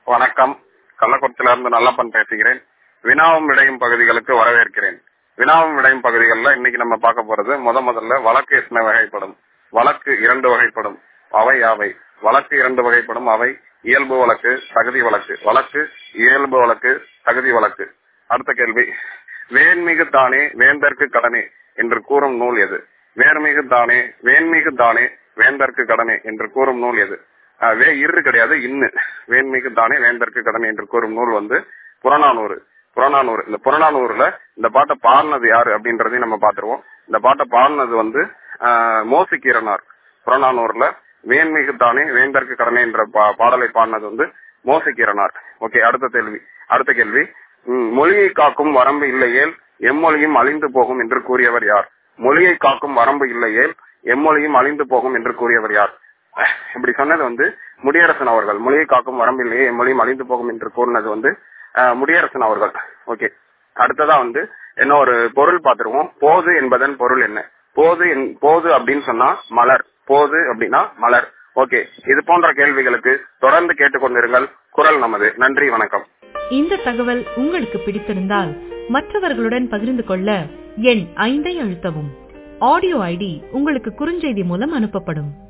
வணக்கம் கள்ளக்குறிச்சியிலிருந்து நல்லப்பன் பேசுகிறேன் வினாவும் விடையும் பகுதிகளுக்கு வரவேற்கிறேன் வினாவும் விடையும் பகுதிகளில் இன்னைக்கு நம்ம பார்க்க போறது முத முதல்ல வழக்கு எத்தனை வகைப்படும் வழக்கு இரண்டு வகைப்படும் அவை யாவை வழக்கு இரண்டு வகைப்படும் அவை இயல்பு வழக்கு தகுதி வழக்கு வழக்கு இயல்பு வழக்கு தகுதி வழக்கு அடுத்த கேள்வி வேன்மிகு தானே வேந்தற்கு கடனே என்று கூறும் நூல் எது வேர்மிகு தானே வேன்மிகு தானே வேந்தற்கு கடனே என்று கூறும் நூல் எது அஹ் வே இரு கிடையாது இன்னு வேன்மிகு தானே வேந்தற்கு கடனே என்று கூறும் நூல் வந்து புறநானூறு புறநானூறு இந்த புறநானூறுல இந்த பாட்டை பாடினது யாரு அப்படின்றதையும் நம்ம பாத்துருவோம் இந்த பாட்டை பாடினது வந்து ஆஹ் மோசிக்கீரனார் புறநானூறுல வேன்மிகு தானே வேந்தற்கு கடனே என்ற பா- பாடலை பாடினது வந்து மோசிக்கீரனார் ஓகே அடுத்த கேள்வி அடுத்த கேள்வி ம், மொழியை காக்கும் வரம்பு இல்லையேல் எம்மொழியும் அழிந்து போகும் என்று கூறியவர் யார் மொழியை காக்கும் வரம்பு இல்லையேல் எம்மொழியும் அழிந்து போகும் என்று கூறியவர் யார் இப்படி சொன்னது வந்து முடியரசன் அவர்கள் மொழியை காக்கும் வரம்பு இல்லையே எம்மொழியும் அழிந்து போகும் என்று கூறினது வந்து அஹ், முடியரசன் அவர்கள் ஓகே அடுத்ததா வந்து என்ன ஒரு பொருள் பார்த்துருவோம் போது என்பதன் பொருள் என்ன போது என்- போது அப்படின்னு சொன்னா மலர் போது அப்படின்னா மலர் ஓகே இது போன்ற கேள்விகளுக்கு தொடர்ந்து கேட்டுக்கொண்டிருங்கள் குரல் நமது நன்றி வணக்கம் இந்த தகவல் உங்களுக்கு பிடித்திருந்தால் மற்றவர்களுடன் பகிர்ந்து கொள்ள எண் ஐந்தை அழுத்தவும் ஆடியோ ஐடி உங்களுக்கு குறுஞ்செய்தி மூலம் அனுப்பப்படும்